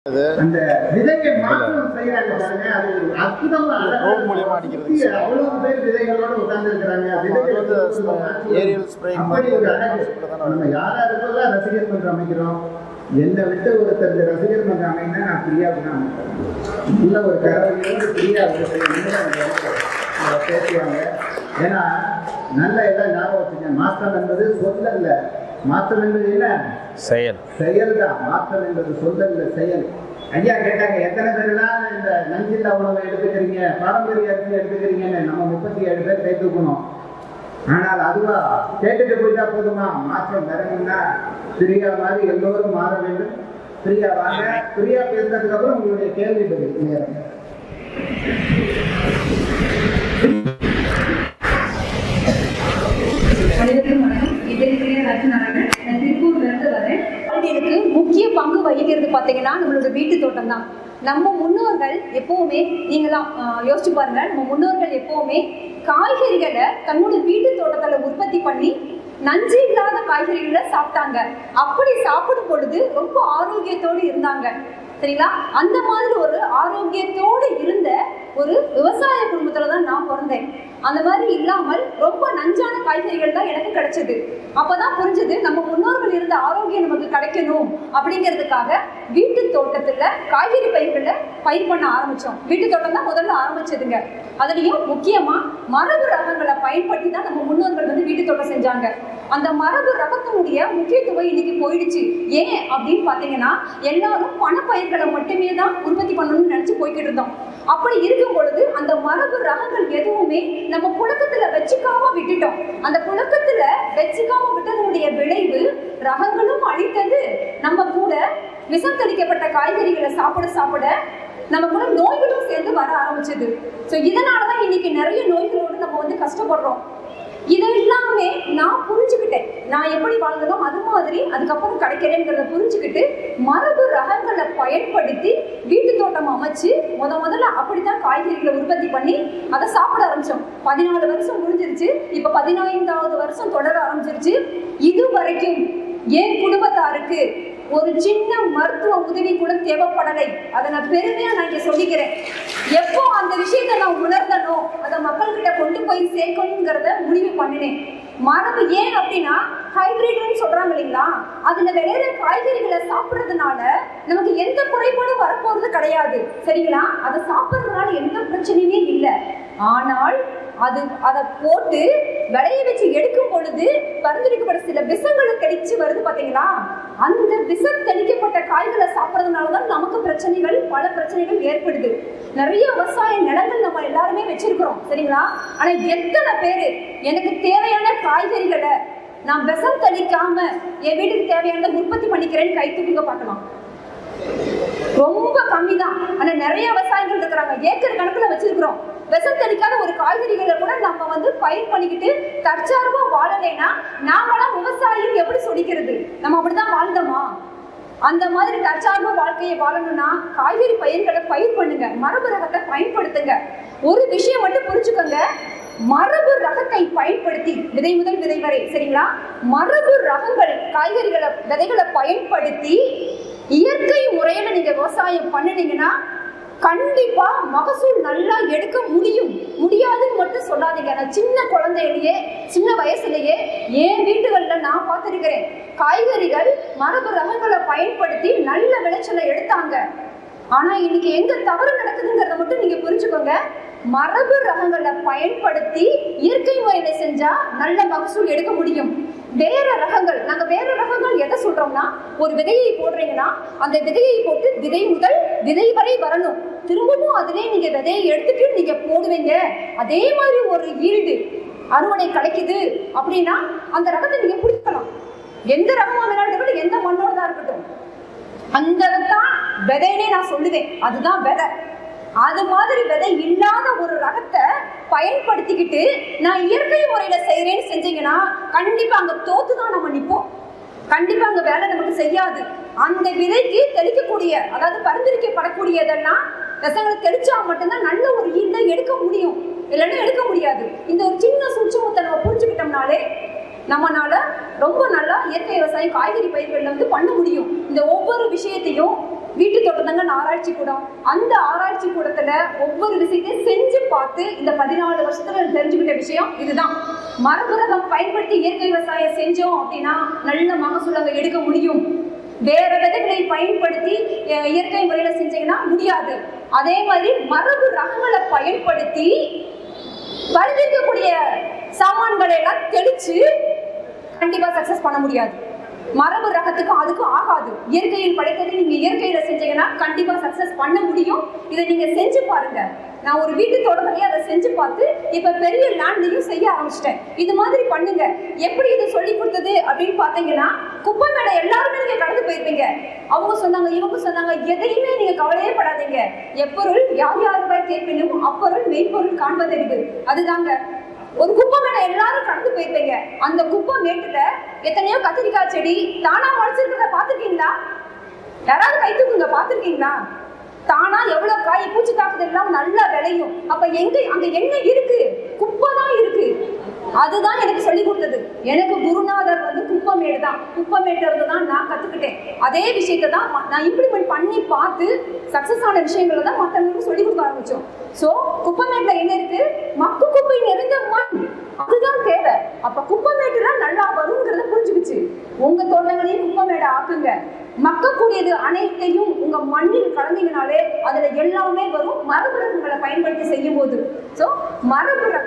அந்த விதையை மாற்றம் செய்யறாங்க பாருங்க அது ஒரு அற்புதமா அழகா ரோல் மூலியமா அடிக்கிறது சுத்தி அவ்வளவு பேர் விதைகளோட உட்கார்ந்து இருக்கிறாங்க அது வந்து ஸ்ப்ரே- ஏரியல் ஸ்ப்ரேயிங் அப்படி ஒரு அழகு மாதிரி தான் நம்ம யாரா இருக்கோம் ரசிகர் மன்றம் அமைக்கிறோம் என்னை விட்டு ஒருத்தர் இந்த ரசிகர் மன்றம் அமைனா நான் பிரியா தான் அமைப்பேன் உள்ள ஒரு கரவையோடு பிரியா பேசுவாங்க ஏன்னா நல்ல எல்லாம் ஞாபகம் வச்சுங்க மாற்றம் என்பது சொல்லல்ல மாற்றம் என்பது என்ன செயல் செயல் தான் மாற்றம் என்பது சொல்லல்ல செயல் ஐயா கேட்டாங்க எத்தனை பேர்லாம் இந்த நஞ்சில்லா உணவை எடுத்துக்கிறீங்க பாரம்பரிய அரிசி எடுத்துக்கிறீங்கன்னு நம்ம முப்பத்தி ஏழு பேர் கை தூக்கணும் ஆனால் அதுவா கேட்டுட்டு போயிட்டா போதுமா மாற்றம் வரணும்னா பிரியா மாதிரி எல்லோரும் மாற வேண்டும் பிரியா வாங்க பிரியா பேசுனதுக்கு அப்புறம் உங்களுடைய கேள்வி பதில் நேரம் அனைவருக்கும் வணக்கம் இதன் பெயர் ரத்னாராயணன் நான் திருப்பூர்ல இருந்து வரேன் வாழ்வியலுக்கு முக்கிய பங்கு வகிக்கிறது பார்த்தீங்கன்னா நம்மளோட வீட்டு தோட்டம் தான் நம்ம முன்னோர்கள் எப்பவுமே நீங்களாம் ஆஹ், யோசிச்சு பாருங்க நம்ம முன்னோர்கள் எப்பவுமே காய்கறிகளை தன்னோட வீட்டு தோட்டத்துல உற்பத்தி பண்ணி நஞ்சு இல்லாத காய்கறிகளை சாப்பிட்டாங்க அப்படி சாப்பிடும் பொழுது ரொம்ப ஆரோக்கியத்தோடு இருந்தாங்க சரிங்களா அந்த மாதிரி ஒரு ஆரோக்கியத்தோடு இருந்த ஒரு விவசாய குடும்பத்துல தான் நான் பிறந்தேன் அந்த மாதிரி இல்லாமல் ரொம்ப நஞ்சான காய்கறிகள் தான் எனக்கு கிடைச்சது அப்பதான் புரிஞ்சது நம்ம முன்னோர்கள் இருந்த ஆரோக்கியம் நமக்கு கிடைக்கணும் அப்படிங்கிறதுக்காக வீட்டு தோட்டத்துல காய்கறி பயிர்களை பயிர் பண்ண ஆரம்பிச்சோம் வீட்டு தோட்டம் தான் முதல்ல ஆரம்பிச்சதுங்க அதுலயும் முக்கியமா மரபு ரகங்களை பயன்படுத்தி தான் நம்ம முன்னோர்கள் வந்து வீட்டு தோட்டம் செஞ்சாங்க அந்த மரபு ரகத்தினுடைய முக்கியத்துவம் இன்னைக்கு போயிடுச்சு ஏன் அப்படின்னு பாத்தீங்கன்னா எல்லாரும் பணப்பயிர்களை மட்டுமே தான் உற்பத்தி பண்ணணும்னு நினைச்சு போய்கிட்டு இருந்தோம் அப்படி இருக்கும் பொழுது அந்த மரபு ரகங்கள் எதுவுமே நம்ம புழக்கத்துல வச்சுக்காம விட்டுட்டோம் அந்த புழக்கத்துல வச்சுக்காம விட்டதனுடைய விளைவு ரகங்களும் அழித்தது நம்ம கூட விஷம் தெளிக்கப்பட்ட காய்கறிகளை சாப்பிட சாப்பிட நம்ம கூட நோய்களும் சேர்ந்து வர ஆரம்பிச்சது ஸோ இதனாலதான் இன்னைக்கு நிறைய நோய்களோடு நம்ம வந்து கஷ்டப்படுறோம் இதை எல்லாமே நான் புரிஞ்சுக்கிட்டேன் நான் எப்படி வாழ்ந்தனோ அது மாதிரி அதுக்கப்புறம் கிடைக்கிறேங்கிறத புரிஞ்சுக்கிட்டு மரபு ரகங்களை பயன்படுத்தி வீட்டு தோட்டம் அமைச்சு முத முதல்ல அப்படித்தான் காய்கறிகளை உற்பத்தி பண்ணி அதை சாப்பிட ஆரம்பிச்சோம் பதினாலு வருஷம் முடிஞ்சிருச்சு இப்ப பதினைந்தாவது வருஷம் தொடர ஆரம்பிச்சிருச்சு இது வரைக்கும் என் குடும்பத்தாருக்கு ஒரு சின்ன மருத்துவ உதவி கூட தேவைப்படலை அதை நான் பெருமையா நான் இங்க சொல்லிக்கிறேன் எப்போ அந்த விஷயத்தை நான் உணர்ந்தனோ அதை மக்கள்கிட்ட கொண்டு போய் சேர்க்கணுங்கிறத முடிவு பண்ணினேன் மரபு ஏன் அப்படின்னா ஹைபிரிட்னு சொல்றாங்க இல்லைங்களா அதுல விளையிற காய்கறிகளை சாப்பிடுறதுனால நமக்கு எந்த குறைபாடும் வரப்போறது கிடையாது சரிங்களா அதை சாப்பிடுறதுனால எந்த பிரச்சனையுமே இல்லை ஆனால் அது அதை போட்டு விளைய வச்சு எடுக்கும் பொழுது பரிந்துரைக்கப்பட்ட சில விஷங்களை தெளிச்சு வருது பாத்தீங்களா அந்த விஷம் தெளிக்கப்பட்ட காய்களை சாப்பிட்றதுனால தான் நமக்கு பிரச்சனைகள் பல பிரச்சனைகள் ஏற்படுது நிறைய விவசாய நிலங்கள் நம்ம எல்லாருமே வச்சிருக்கிறோம் சரிங்களா ஆனா எத்தனை பேரு எனக்கு தேவையான காய்கறிகளை நான் விஷம் தெளிக்காம என் வீட்டுக்கு தேவையானதை உற்பத்தி பண்ணிக்கிறேன்னு கை தூக்குங்க பார்க்கலாம் ரொம்ப கம்மி தான் ஆனா நிறைய விவசாயிகள் இருக்கிறாங்க ஏக்கர் கணக்குல வச்சிருக்கிறோம் விஷம் தெளிக்காத ஒரு காய்கறிகளை கூட நம்ம வந்து பயிர் பண்ணிக்கிட்டு தற்சார்பா வாழலைன்னா நாமெல்லாம் விவசாயின்னு எப்படி சொல்லிக்கிறது நம்ம அப்படிதான் வாழ்ந்தோமா அந்த மாதிரி தற்சார்பு வாழ்க்கையை வாழணும்னா காய்கறி பயிர்களை பயிர் பண்ணுங்க மரபு ரகத்தை பயன்படுத்துங்க ஒரு விஷயம் மட்டும் புரிஞ்சுக்கோங்க மரபு ரகத்தை பயன்படுத்தி விதை முதல் விதை வரை சரிங்களா மரபு ரகங்கள் காய்கறிகளை விதைகளை பயன்படுத்தி இயற்கை முறையில நீங்க விவசாயம் பண்ணுனீங்கன்னா கண்டிப்பா மகசூல் நல்லா எடுக்க முடியும் முடியாதுன்னு மட்டும் சொல்லாதீங்க நான் சின்ன குழந்தையிலேயே சின்ன வயசுலயே என் வீட்டுகள்ல நான் பார்த்திருக்கிறேன் காய்கறிகள் மரபு ரகங்களை பயன்படுத்தி நல்ல விளைச்சலை எடுத்தாங்க ஆனா இன்னைக்கு எங்க தவறு நடக்குதுங்கிறத மட்டும் நீங்க புரிஞ்சுக்கோங்க மரபு ரகங்களை பயன்படுத்தி இயற்கை முறையில செஞ்சா நல்ல மகசூல் எடுக்க முடியும் வேற ரகங்கள் நாங்க வேற ரகங்கள் எதை சொல்றோம்னா ஒரு விதையை போடுறீங்கன்னா அந்த விதையை போட்டு விதை முதல் விதை வரை வரணும் திரும்பவும் அதிலே நீங்க விதையை எடுத்துட்டு நீங்க போடுவீங்க அதே மாதிரி ஒரு ஈல்டு அறுவடை கிடைக்குது அப்படின்னா அந்த ரகத்தை நீங்க பிடிக்கலாம் எந்த ரகமா வேணாலும் இருக்கட்டும் எந்த மண்ணோட தான் இருக்கட்டும் அந்த தான் விதைனே நான் சொல்லுவேன் அதுதான் விதை அது மாதிரி விதை இல்லாத ஒரு ரகத்தை பயன்படுத்திக்கிட்டு நான் இயற்கை முறையில செய்யறேன்னு செஞ்சீங்கன்னா கண்டிப்பா அங்க தோத்து தான் நம்ம நிப்போம் கண்டிப்பா அங்க வேலை நமக்கு செய்யாது அந்த விதைக்கு தெளிக்கக்கூடிய அதாவது பரிந்துரைக்கப்படக்கூடியதெல்லாம் ரசங்களை தெளிச்சா மட்டும்தான் நல்ல ஒரு ஈல்டை எடுக்க முடியும் இல்லைன்னா எடுக்க முடியாது இந்த ஒரு சின்ன சூட்சமத்தை நம்ம புரிஞ்சுக்கிட்டோம்னாலே நம்மனால ரொம்ப நல்லா இயற்கை விவசாயம் காய்கறி பயிர்கள்ல வந்து பண்ண முடியும் இந்த ஒவ்வொரு விஷயத்தையும் வீட்டு தோட்டத்தாங்க ஆராய்ச்சி கூடம் அந்த ஆராய்ச்சி கூடத்துல ஒவ்வொரு விஷயத்தையும் செஞ்சு பார்த்து இந்த பதினாலு வருஷத்துல தெரிஞ்சுக்கிட்ட விஷயம் இதுதான் மரபு ரகம் பயன்படுத்தி இயற்கை விவசாயம் செஞ்சோம் அப்படின்னா நல்ல மகசூல் அங்க எடுக்க முடியும் வேற விதைகளை பயன்படுத்தி அஹ், இயற்கை முறையில செஞ்சீங்கன்னா முடியாது அதே மாதிரி மரபு ரகங்களை பயன்படுத்தி வருகிருக்கக்கூடிய சாமான்களை எல்லாம் தெளிச்சு கண்டிப்பா சக்சஸ் பண்ண முடியாது மரபு ரகத்துக்கு அதுக்கும் ஆகாது இயற்கையில் படைத்ததை நீங்க இயற்கையில செஞ்சீங்கன்னா கண்டிப்பா சக்சஸ் பண்ண முடியும் இதை நீங்க செஞ்சு பாருங்க நான் ஒரு வீட்டு தோட்டத்திலேயே அதை செஞ்சு பார்த்து இப்ப பெரிய லேண்ட்லயும் செய்ய ஆரம்பிச்சிட்டேன் இது மாதிரி பண்ணுங்க எப்படி இது சொல்லி கொடுத்தது அப்படின்னு பாத்தீங்கன்னா குப்பை மேடை எல்லாருமே நீங்க கடந்து போயிருப்பீங்க அவங்க சொன்னாங்க இவங்க சொன்னாங்க எதையுமே நீங்க கவலையே படாதீங்க எப்பொருள் யார் யாருவாய் கேட்பினும் அப்பொருள் மெய்ப்பொருள் காண்பதறிவு அதுதாங்க ஒரு குப்பை மேல எல்லாரும் கடந்து போயிருப்பீங்க அந்த குப்பை மேட்டுல எத்தனையோ கத்திரிக்காய் செடி தானா முளைச்சிருக்கிறத பாத்துருக்கீங்களா யாராவது கை தூக்குங்க பாத்துருக்கீங்களா தானா எவ்வளவு காய் பூச்சி தாக்குதல் எல்லாம் நல்லா விளையும் அப்ப எங்க அங்க என்ன இருக்கு குப்பை தான் இருக்கு அதுதான் எனக்கு சொல்லி கொடுத்தது எனக்கு குருநாதர் வந்து குப்பமேடு தான் குப்பமேட்டு இருந்து தான் நான் கத்துக்கிட்டேன் அதே விஷயத்தை தான் ம- நான் இம்ப்ளிமெண்ட் பண்ணி பார்த்து சக்சஸ் ஆன விஷயங்களை தான் மற்றவங்களுக்கு சொல்லி கொடுக்க ஆரம்பிச்சோம் ஸோ குப்பமேட்ல என்ன இருக்கு மக்கு குப்பை நிறைந்த மண் அதுதான் தேவை அப்ப குப்பமேட்டுல நல்லா வருங்கிறத புரிஞ்சுக்கிச்சு உங்க தோட்டங்களையும் குப்பமேடை ஆக்குங்க மக்கக்கூடியது அனைத்தையும் உங்க மண்ணில் கலந்தீங்கனாலே அதுல எல்லாமே வரும் மரபு ரகங்களை பயன்படுத்தி செய்யும் போது ஸோ மரபு ரக-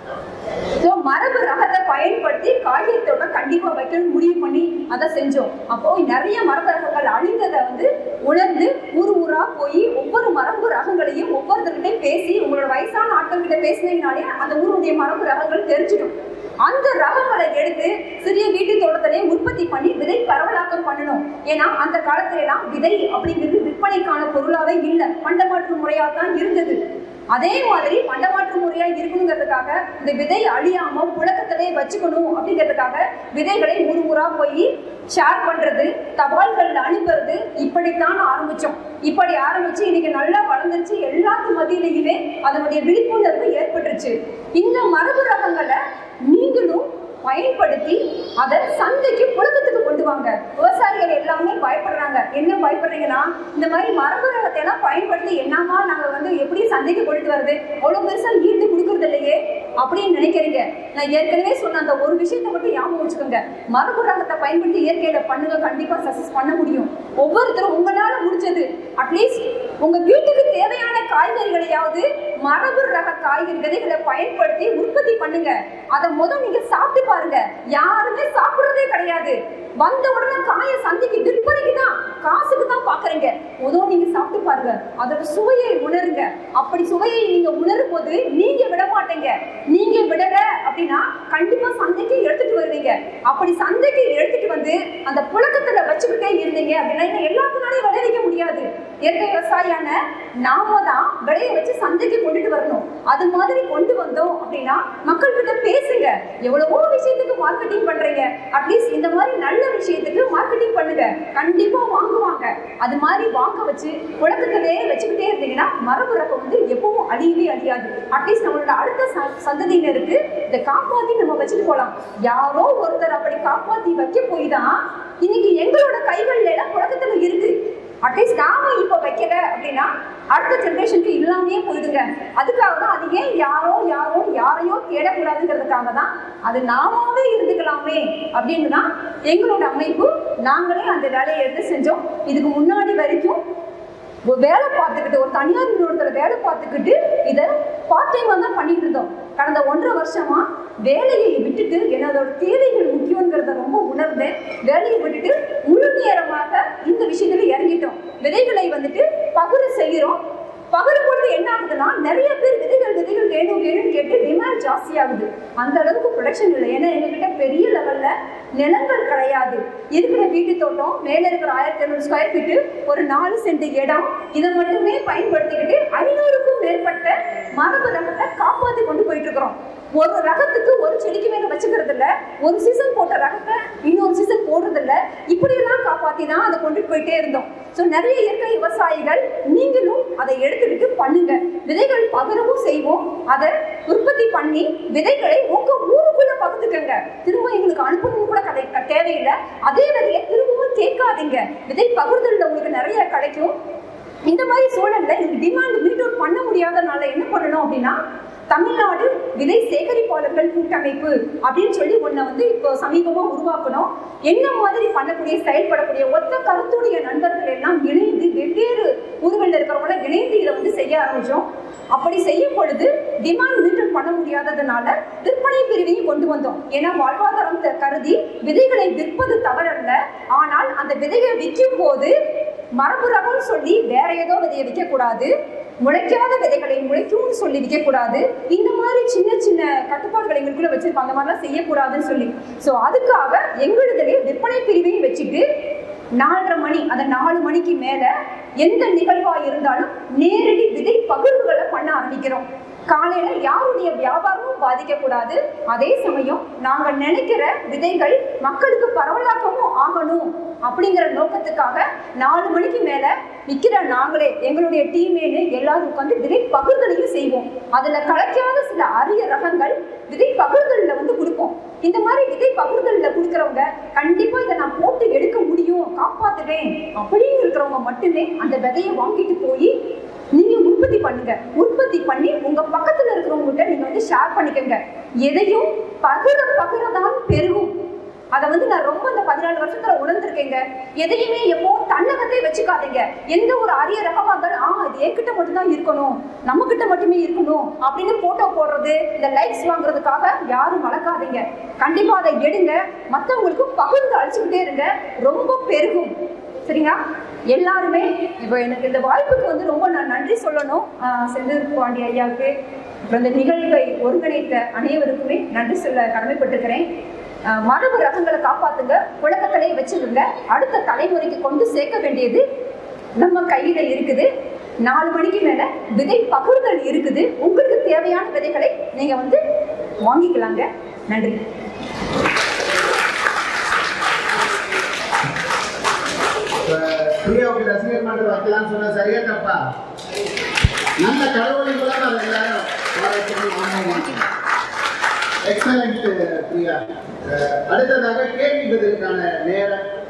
ஸோ மரபு ரகத்தை பயன்படுத்தி காய்கறி தோட்டம் கண்டிப்பா வைக்கணும் முடிவு பண்ணி அதை செஞ்சோம் அப்போ நிறைய மரபு ரகங்கள் அழிந்ததை வந்து உணர்ந்து ஊர் ஊரா போய் ஒவ்வொரு மரபு ரகங்களையும் ஒவ்வொருத்தர்கிட்டையும் பேசி உங்களோட வயசான ஆட்கள் கிட்ட பேசினீங்கனாலே அந்த ஊருடைய மரபு ரகங்கள் தெரிஞ்சிடும் அந்த ரகங்களை எடுத்து சிறிய வீட்டு தோட்டத்திலே உற்பத்தி பண்ணி விதை பரவலாக்கம் பண்ணணும் ஏன்னா அந்த காலத்துல எல்லாம் விதை அப்படிங்கிறது விற்பனைக்கான பொருளாவே இல்லை பண்டமாற்று முறையா தான் இருந்தது அதே மாதிரி பண்டமாற்று முறையா இருக்கணுங்கிறதுக்காக இந்த விதை அழியாம புழக்கத்திலே வச்சுக்கணும் அப்படிங்கிறதுக்காக விதைகளை ஊர் ஊரா போய் ஷேர் பண்றது தபால்கள் அனுப்புறது இப்படித்தான் ஆரம்பிச்சோம் இப்படி ஆரம்பிச்சு இன்னைக்கு நல்லா வளர்ந்துருச்சு எல்லாத்து மத்தியிலையுமே அதனுடைய விழிப்புணர்வு ஏற்பட்டுருச்சு இந்த மரபு ரகங்களை நீங்களும் பயன்படுத்தி அதை சந்தைக்கு புழக்கத்துக்கு கொண்டு வாங்க விவசாயிகள் எல்லாமே பயப்படுறாங்க என்ன பயப்படுறீங்கன்னா இந்த மாதிரி மரபு ரகத்தை எல்லாம் பயன்படுத்தி என்னமா நாங்க வந்து எப்படி சந்தைக்கு கொண்டு வருது அவ்வளவு பெருசா ஈர்த்து கொடுக்கறது இல்லையே அப்படின்னு நினைக்கிறீங்க நான் ஏற்கனவே சொன்ன அந்த ஒரு விஷயத்தை மட்டும் ஞாபகம் வச்சுக்கோங்க மரபு ரகத்தை பயன்படுத்தி இயற்கையில பண்ணுங்க கண்டிப்பா சக்சஸ் பண்ண முடியும் ஒவ்வொருத்தரும் உங்களால முடிஞ்சது அட்லீஸ்ட் உங்க வீட்டுக்கு தேவையான காய்கறிகளையாவது மரபு ரக காய்கறி விதைகளை பயன்படுத்தி உற்பத்தி பண்ணுங்க அதை முதல் நீங்க சாப்பிட்டு பாருங்க யாருமே சாப்பிடுறதே கிடையாது வந்த உடனே காயை சந்தைக்கு விற்பனைக்கு தான் காசுக்கு தான் பாக்குறீங்க முதல் நீங்க சாப்பிட்டு பாருங்க அதோட சுவையை உணருங்க அப்படி சுவையை நீங்க உணரும் போது நீங்க விட மாட்டீங்க நீங்க விடல அப்படின்னா கண்டிப்பா சந்தைக்கு எடுத்துட்டு வருவீங்க அப்படி சந்தைக்கு எடுத்துட்டு வந்து அந்த புழக்கத்துல வச்சுக்கிட்டே இருந்தீங்க அப்படின்னா இன்னும் எல்லாத்தினாலையும் விளைவிக்க முடியாது இயற்கை விவசாயியான நாம தான் விளைய வச்சு சந்தைக்கு கொண்டுட்டு வரணும் அது மாதிரி கொண்டு வந்தோம் அப்படின்னா மக்கள் கிட்ட பேசுங்க எவ்வளவோ விஷயத்துக்கு மார்க்கெட்டிங் பண்றீங்க அட்லீஸ்ட் இந்த மாதிரி நல்ல விஷயத்துக்கு மார்க்கெட்டிங் பண்ணுங்க கண்டிப்பா வாங்குவாங்க அது மாதிரி வாங்க வச்சு புழக்கத்திலே வச்சுக்கிட்டே இருந்தீங்கன்னா மரபு ரகம் வந்து எப்பவும் அழியவே அழியாது அட்லீஸ்ட் நம்மளோட அடுத்த ச- சந்ததியினருக்கு இதை காப்பாத்தி நம்ம வச்சுட்டு போலாம் யாரோ ஒருத்தர் அப்படி காப்பாத்தி வைக்க போய் தான் இன்னைக்கு எங்களோட கைகள்ல எல்லாம் புழக்கத்துல இருக்கு அட்லீஸ்ட் நாம இப்ப வைக்கல அப்படின்னா அடுத்த ஜென்ரேஷனுக்கு இல்லாமையே போயிடுங்க அதுக்காக தான் அது ஏன் யாரோ யாரோ யாரையோ தேடக்கூடாதுங்கிறதுக்காக தான் அது நாமாவே இருந்துக்கலாமே அப்படின்னு தான் எங்களோட அமைப்பு நாங்களே அந்த வேலையை எடுத்து செஞ்சோம் இதுக்கு முன்னாடி வரைக்கும் ஒரு வேலை பார்த்துக்கிட்டு ஒரு தனியார் நிறுவனத்தில் வேலை பார்த்துக்கிட்டு இதை பார்ட் டைமாக தான் பண்ணிட்டு இருந்தோம் கடந்த ஒன்றரை வருஷமா வேலையை விட்டுட்டு என்னோட தேவைகள் முக்கியங்கிறத ரொம்ப உணர்ந்தேன் வேலையை விட்டுட்டு முழு நேரமாக இந்த விஷயத்துல இறங்கிட்டோம் விதைகளை வந்துட்டு பகுர செய்கிறோம் பகரும் பொழுது என்ன ஆகுதுன்னா நிறைய பேர் விதைகள் விதைகள் வேணும் வேணும்னு கேட்டு டிமாண்ட் ஜாஸ்தி ஆகுது அந்த அளவுக்கு ப்ரொடக்ஷன் இல்லை ஏன்னா எங்ககிட்ட பெரிய லெவல்ல நிலங்கள் கிடையாது இருக்கிற வீட்டு தோட்டம் மேல இருக்கிற ஆயிரத்தி ஐநூறு ஸ்கொயர் ஃபீட்டு ஒரு நாலு சென்ட் இடம் இதை மட்டுமே பயன்படுத்திக்கிட்டு ஐநூறுக்கும் மேற்பட்ட மரபு ரகத்தை காப்பாத்தி கொண்டு போயிட்டு இருக்கிறோம் ஒரு ரகத்துக்கு ஒரு செடிக்கு மேல வச்சுக்கிறது இல்ல ஒரு சீசன் போட்ட ரகத்தை இன்னொரு சீசன் போடுறது இல்ல இப்படி எல்லாம் காப்பாத்தி தான் அதை கொண்டுட்டு போயிட்டே இருந்தோம் ஸோ நிறைய இயற்கை விவசாயிகள் நீங்களும் அதை எடுத்துக்கிட்டு பண்ணுங்க விதைகள் பகிரவும் செய்வோம் அதை உற்பத்தி பண்ணி விதைகளை உங்க ஊருக்குள்ள பகிர்ந்துக்கங்க திரும்ப எங்களுக்கு அனுப்பணும் கூட கதை க- தேவையில்லை அதே விதையை திரும்பவும் கேட்காதீங்க விதை பகிர்தல்ல உங்களுக்கு நிறைய கிடைக்கும் இந்த மாதிரி சூழல்ல இந்த டிமாண்ட் மீட் அவுட் பண்ண முடியாதனால என்ன பண்ணணும் அப்படின்னா தமிழ்நாடு விதை சேகரிப்பாளர்கள் கூட்டமைப்பு அப்படின்னு சொல்லி ஒன்றை வந்து இப்போ சமீபமா உருவாக்கணும் என்ன மாதிரி பண்ணக்கூடிய செயல்படக்கூடிய ஒத்த கருத்துடைய நண்பர்கள் எல்லாம் இணைந்து வெவ்வேறு ஊர்களில் இருக்கிறவங்கள இணைந்து இதை வந்து செய்ய ஆரம்பிச்சோம் அப்படி செய்யும் பொழுது டிமாண்ட் மீட் பண்ண முடியாததுனால விற்பனை பிரிவையும் கொண்டு வந்தோம் ஏன்னா வாழ்வாதாரம் த- கருதி விதைகளை விற்பது தவறல்ல ஆனால் அந்த விதையை விற்கும் போது மரபு ரகம்னு சொல்லி வேற ஏதோ விதையை விற்க கூடாது முளைக்காத விதைகளை முளைக்கும்னு சொல்லி விற்க கூடாது இந்த மாதிரி சின்ன சின்ன கட்டுப்பாடுகள் எங்களுக்குள்ள வச்சிருப்பாங்க அந்த மாதிரிலாம் செய்யக்கூடாதுன்னு சொல்லி ஸோ அதுக்காக எங்களுடைய விற்பனை பிரிவையும் வச்சுட்டு நாலரை மணி அந்த நாலு மணிக்கு மேல எந்த நிகழ்வா இருந்தாலும் நேரடி விதை பகிர்வுகளை பண்ண ஆரம்பிக்கிறோம் காலையில யாருடைய வியாபாரமும் பாதிக்கக்கூடாது அதே சமயம் நாங்க நினைக்கிற விதைகள் மக்களுக்கு பரவலாக்கமும் ஆகணும் அப்படிங்கிற நோக்கத்துக்காக நாலு மணிக்கு மேல விற்கிற நாங்களே எங்களுடைய டீமேனு எல்லாரும் உட்காந்து விதை பகிர்தலையும் செய்வோம் அதுல கலைக்காத சில அரிய ரகங்கள் விதை பகிர்தல்ல வந்து கொடுப்போம் இந்த மாதிரி விதை பகிர்தல்ல கொடுக்கறவங்க கண்டிப்பா இதை நான் போட்டு எடுக்க முடியும் காப்பாத்துவேன் அப்படின்னு இருக்கிறவங்க மட்டுமே அந்த விதையை வாங்கிட்டு போய் நீங்க உற்பத்தி பண்ணுங்க உற்பத்தி பண்ணி உங்க பக்கத்துல இருக்கிறவங்ககிட்ட நீங்க வந்து ஷேர் பண்ணிக்கங்க எதையும் பகிர பகிரதான் பெருகும் அதை வந்து நான் ரொம்ப இந்த பதினாலு வருஷத்துல உணர்ந்திருக்கேங்க எதையுமே எப்போ தன்னகத்தே வச்சுக்காதீங்க எந்த ஒரு அரிய ரகமா இருந்தாலும் ஆ இது என்கிட்ட மட்டும்தான் இருக்கணும் நம்ம கிட்ட மட்டுமே இருக்கணும் அப்படின்னு போட்டோ போடுறது இந்த லைக்ஸ் வாங்குறதுக்காக யாரும் வளர்க்காதீங்க கண்டிப்பா அதை எடுங்க மத்தவங்களுக்கு பகிர்ந்து அழிச்சுக்கிட்டே இருங்க ரொம்ப பெருகும் சரிங்களா எல்லாருமே இப்போ எனக்கு இந்த வாய்ப்புக்கு வந்து ரொம்ப நான் நன்றி சொல்லணும் ஆஹ் செந்தில் பாண்டி ஐயாவுக்கு அப்புறம் இந்த நிகழ்வை ஒருங்கிணைத்த அனைவருக்குமே நன்றி சொல்ல கடமைப்பட்டிருக்கிறேன் ஆஹ் மரபு ரகங்களை காப்பாத்துங்க புழக்கத்திலே வச்சுருங்க அடுத்த தலைமுறைக்கு கொண்டு சேர்க்க வேண்டியது நம்ம கையில இருக்குது நாலு மணிக்கு மேல விதை பகிர்தல் இருக்குது உங்களுக்கு தேவையான விதைகளை நீங்க வந்து வாங்கிக்கலாங்க நன்றி இப்ப பிரியாவுக்கு ரசிகர் மன்றம் வைக்கலாம்னு சொன்ன சரியா தப்பா நல்ல கடவுளை மூலம் அதை எல்லாரும் பாராட்டணும் எக்ஸலண்ட் பிரியா அஹ் அடுத்ததாக கேள்வி பதிலுக்கான நேரம்